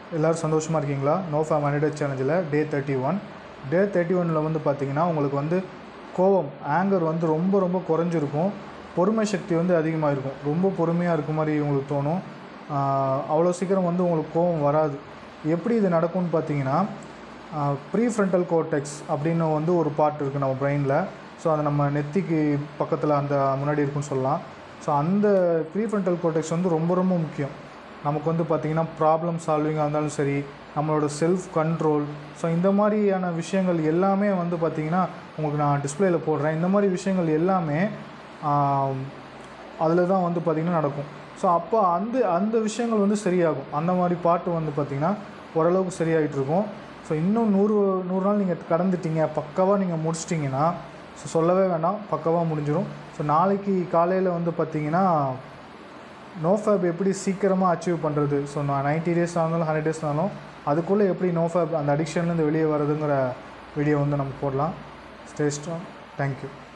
எல்லோரும் சந்தோஷமாக இருக்கீங்களா நோ ஃபேம் ஹண்ட்ரட் சேலஞ்சில் day thirty one day thirty ஒனில் வந்து பார்த்தீங்கன்னா உங்களுக்கு வந்து கோவம் ஆங்கர் வந்து ரொம்ப ரொம்ப குறைஞ்சிருக்கும் பொறுமை சக்தி வந்து அதிகமாக இருக்கும் ரொம்ப பொறுமையாக இருக்க மாதிரி உங்களுக்கு தோணும் ஆஹ் அவ்வளோ சீக்கிரம் வந்து உங்களுக்கு கோவம் வராது எப்படி இது நடக்கும்னு பார்த்தீங்கன்னா ப்ரீ ஃப்ரண்டல் கோர்டெக்ஸ் அப்படின்னு வந்து ஒரு பார்ட் இருக்குது நம்ம பிரெயினில் ஸோ அது நம்ம நெத்திக்கு பக்கத்தில் அந்த முன்னாடி இருக்குன்னு சொல்லலாம் ஸோ அந்த ப்ரீ ஃப்ரண்டல் கோர்டெக்ஸ் வந்து ரொம்ப ரொம்ப முக்கியம் நமக்கு வந்து பார்த்திங்கன்னா ப்ராப்ளம் சால்விங்காக இருந்தாலும் சரி நம்மளோட செல்ஃப் கண்ட்ரோல் ஸோ இந்த மாதிரியான விஷயங்கள் எல்லாமே வந்து பார்த்திங்கன்னா உங்களுக்கு நான் டிஸ்பிளேயில் போடுறேன் இந்த மாதிரி விஷயங்கள் எல்லாமே அதில் தான் வந்து பார்த்திங்கன்னா நடக்கும் ஸோ அப்போ அந்த அந்த விஷயங்கள் வந்து சரியாகும் அந்த மாதிரி பாட்டு வந்து பார்த்திங்கன்னா ஓரளவுக்கு சரியாயிட்டு இருக்கும் ஸோ இன்னும் நூறு நூறு நாள் நீங்கள் கடந்துட்டீங்க பக்காவாக நீங்கள் முடிச்சிட்டிங்கன்னா ஸோ சொல்லவே வேண்டாம் பக்காவாக முடிஞ்சிடும் ஸோ நாளைக்கு காலையில் வந்து பார்த்திங்கன்னா நோஃபேப் எப்படி சீக்கிரமாக அச்சீவ் பண்ணுறது ஸோ நான் நைன்ட்டி டேஸ் ஆனாலும் ஹண்ட்ரட் டேஸ் ஆனாலும் அதுக்குள்ளே எப்படி நோஃபேப் அந்த அடிக்ஷன்லேருந்து வெளியே வர்றதுங்கிற வீடியோ வந்து நம்ம போடலாம் ஸ்டே ஸ்ட்ராங் தேங்க்யூ